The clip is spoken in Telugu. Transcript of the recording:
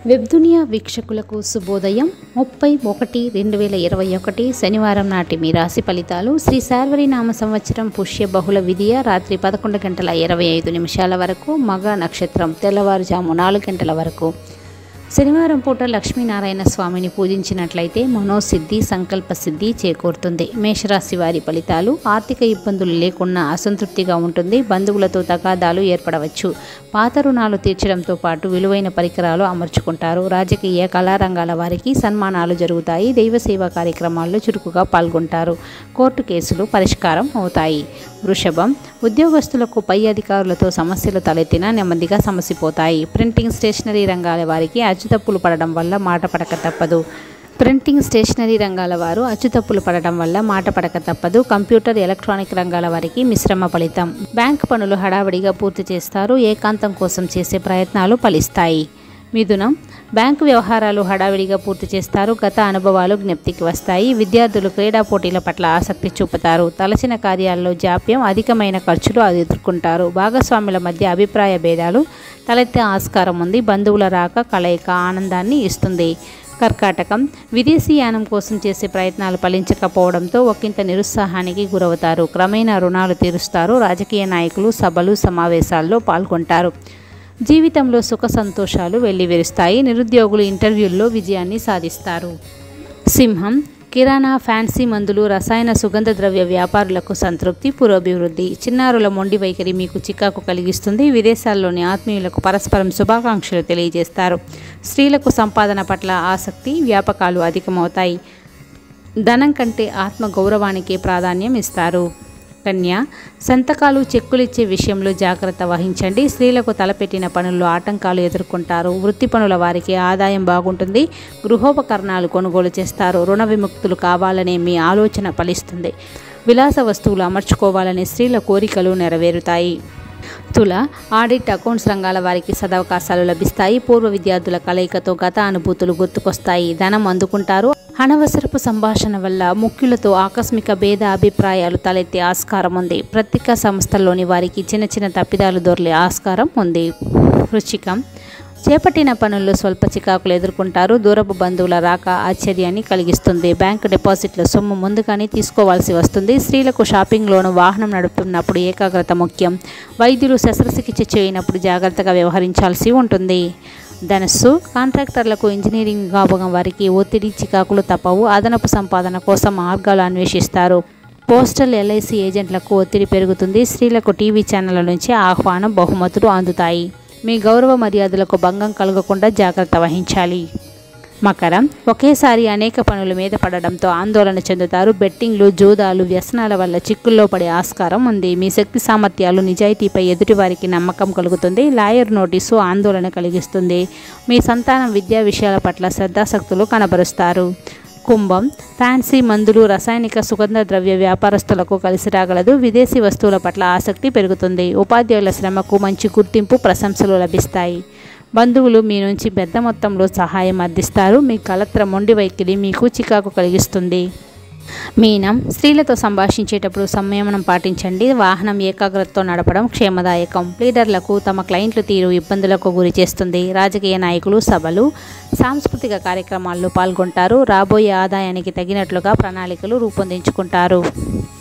వెబ్దునియా వీక్షకులకు శుభోదయం ముప్పై ఒకటి రెండు వేల ఇరవై ఒకటి శనివారం నాటి మీ రాశి ఫలితాలు శ్రీ శార్వరి నామ సంవత్సరం పుష్య బహుళ విధియ రాత్రి పదకొండు గంటల ఇరవై ఐదు నిమిషాల వరకు మగ నక్షత్రం తెల్లవారుజాము నాలుగు గంటల వరకు శనివారం పూట లక్ష్మీనారాయణ స్వామిని పూజించినట్లయితే మనోసిద్ధి సంకల్ప సిద్ధి చేకూరుతుంది మేషరాశి వారి ఫలితాలు ఆర్థిక ఇబ్బందులు లేకుండా అసంతృప్తిగా ఉంటుంది బంధువులతో తగాదాలు ఏర్పడవచ్చు పాత రుణాలు తీర్చడంతో పాటు విలువైన పరికరాలు అమర్చుకుంటారు రాజకీయ కళారంగాల వారికి సన్మానాలు జరుగుతాయి దైవ సేవా కార్యక్రమాల్లో చురుకుగా పాల్గొంటారు కోర్టు కేసులు పరిష్కారం అవుతాయి వృషభం ఉద్యోగస్తులకు పై అధికారులతో సమస్యలు తలెత్తినా నెమ్మదిగా సమసిపోతాయి ప్రింటింగ్ స్టేషనరీ రంగాల వారికి అచ్చుతప్పులు పడడం వల్ల మాట పడక తప్పదు ప్రింటింగ్ స్టేషనరీ రంగాల వారు అచ్చుతప్పులు పడడం వల్ల మాట పడక తప్పదు కంప్యూటర్ ఎలక్ట్రానిక్ రంగాల వారికి మిశ్రమ ఫలితం బ్యాంక్ పనులు హడావిడిగా పూర్తి చేస్తారు ఏకాంతం కోసం చేసే ప్రయత్నాలు ఫలిస్తాయి మిథునం బ్యాంకు వ్యవహారాలు హడావిడిగా పూర్తి చేస్తారు గత అనుభవాలు జ్ఞప్తికి వస్తాయి విద్యార్థులు క్రీడా పోటీల పట్ల ఆసక్తి చూపుతారు తలచిన కార్యాల్లో జాప్యం అధికమైన ఖర్చులు అది ఎదుర్కొంటారు భాగస్వాముల మధ్య అభిప్రాయ భేదాలు తలెత్తే ఆస్కారం ఉంది బంధువుల రాక కలయిక ఆనందాన్ని ఇస్తుంది కర్కాటకం విదేశీయానం కోసం చేసే ప్రయత్నాలు ఫలించకపోవడంతో ఒకంత నిరుత్సాహానికి గురవుతారు క్రమేణా రుణాలు తీరుస్తారు రాజకీయ నాయకులు సభలు సమావేశాల్లో పాల్గొంటారు జీవితంలో సుఖ సంతోషాలు వెల్లివిరుస్తాయి నిరుద్యోగులు ఇంటర్వ్యూల్లో విజయాన్ని సాధిస్తారు సింహం కిరాణా ఫ్యాన్సీ మందులు రసాయన సుగంధ ద్రవ్య వ్యాపారులకు సంతృప్తి పురోభివృద్ధి చిన్నారుల మొండి వైఖరి మీకు చికాకు కలిగిస్తుంది విదేశాల్లోని ఆత్మీయులకు పరస్పరం శుభాకాంక్షలు తెలియజేస్తారు స్త్రీలకు సంపాదన పట్ల ఆసక్తి వ్యాపకాలు అధికమవుతాయి ధనం కంటే ఆత్మ గౌరవానికే ప్రాధాన్యం ఇస్తారు కన్య సంతకాలు చెక్కులిచ్చే విషయంలో జాగ్రత్త వహించండి స్త్రీలకు తలపెట్టిన పనుల్లో ఆటంకాలు ఎదుర్కొంటారు వృత్తి పనుల వారికి ఆదాయం బాగుంటుంది గృహోపకరణాలు కొనుగోలు చేస్తారు రుణ విముక్తులు కావాలనే మీ ఆలోచన ఫలిస్తుంది విలాస వస్తువులు అమర్చుకోవాలనే స్త్రీల కోరికలు నెరవేరుతాయి తుల ఆడిట్ అకౌంట్స్ రంగాల వారికి సదవకాశాలు లభిస్తాయి పూర్వ విద్యార్థుల కలయికతో గత అనుభూతులు గుర్తుకొస్తాయి ధనం అందుకుంటారు అనవసరపు సంభాషణ వల్ల ముఖ్యులతో ఆకస్మిక భేద అభిప్రాయాలు తలెత్తే ఆస్కారం ఉంది పత్రికా సంస్థల్లోని వారికి చిన్న చిన్న తప్పిదాలు దొరలే ఆస్కారం ఉంది వృచ్చికం చేపట్టిన పనుల్లో స్వల్ప చికాకులు ఎదుర్కొంటారు దూరపు బంధువుల రాక ఆశ్చర్యాన్ని కలిగిస్తుంది బ్యాంకు డిపాజిట్ల సొమ్ము ముందుగానే తీసుకోవాల్సి వస్తుంది స్త్రీలకు షాపింగ్లోను వాహనం నడుపుతున్నప్పుడు ఏకాగ్రత ముఖ్యం వైద్యులు శస్త్రచికిత్స చేయనప్పుడు జాగ్రత్తగా వ్యవహరించాల్సి ఉంటుంది ధనస్సు కాంట్రాక్టర్లకు ఇంజనీరింగ్ విభాగం వారికి ఒత్తిడి చికాకులు తప్పవు అదనపు సంపాదన కోసం మార్గాలు అన్వేషిస్తారు పోస్టల్ ఎల్ఐసి ఏజెంట్లకు ఒత్తిడి పెరుగుతుంది స్త్రీలకు టీవీ ఛానళ్ల నుంచి ఆహ్వానం బహుమతులు అందుతాయి మీ గౌరవ మర్యాదలకు భంగం కలగకుండా జాగ్రత్త వహించాలి మకరం ఒకేసారి అనేక పనుల మీద పడడంతో ఆందోళన చెందుతారు బెట్టింగ్లు జూదాలు వ్యసనాల వల్ల చిక్కుల్లో పడే ఆస్కారం ఉంది మీ శక్తి సామర్థ్యాలు నిజాయితీపై ఎదుటివారికి నమ్మకం కలుగుతుంది లాయర్ నోటీసు ఆందోళన కలిగిస్తుంది మీ సంతానం విద్యా విషయాల పట్ల శ్రద్ధాశక్తులు కనబరుస్తారు కుంభం ఫ్యాన్సీ మందులు రసాయనిక సుగంధ ద్రవ్య వ్యాపారస్తులకు కలిసి రాగలదు విదేశీ వస్తువుల పట్ల ఆసక్తి పెరుగుతుంది ఉపాధ్యాయుల శ్రమకు మంచి గుర్తింపు ప్రశంసలు లభిస్తాయి బంధువులు మీ నుంచి పెద్ద మొత్తంలో సహాయం అందిస్తారు మీ కలత్ర మొండి వైఖరి మీకు చికాకు కలిగిస్తుంది మీనం స్త్రీలతో సంభాషించేటప్పుడు సంయమనం పాటించండి వాహనం ఏకాగ్రతతో నడపడం క్షేమదాయకం లీడర్లకు తమ క్లయింట్లు తీరు ఇబ్బందులకు గురి చేస్తుంది రాజకీయ నాయకులు సభలు సాంస్కృతిక కార్యక్రమాల్లో పాల్గొంటారు రాబోయే ఆదాయానికి తగినట్లుగా ప్రణాళికలు రూపొందించుకుంటారు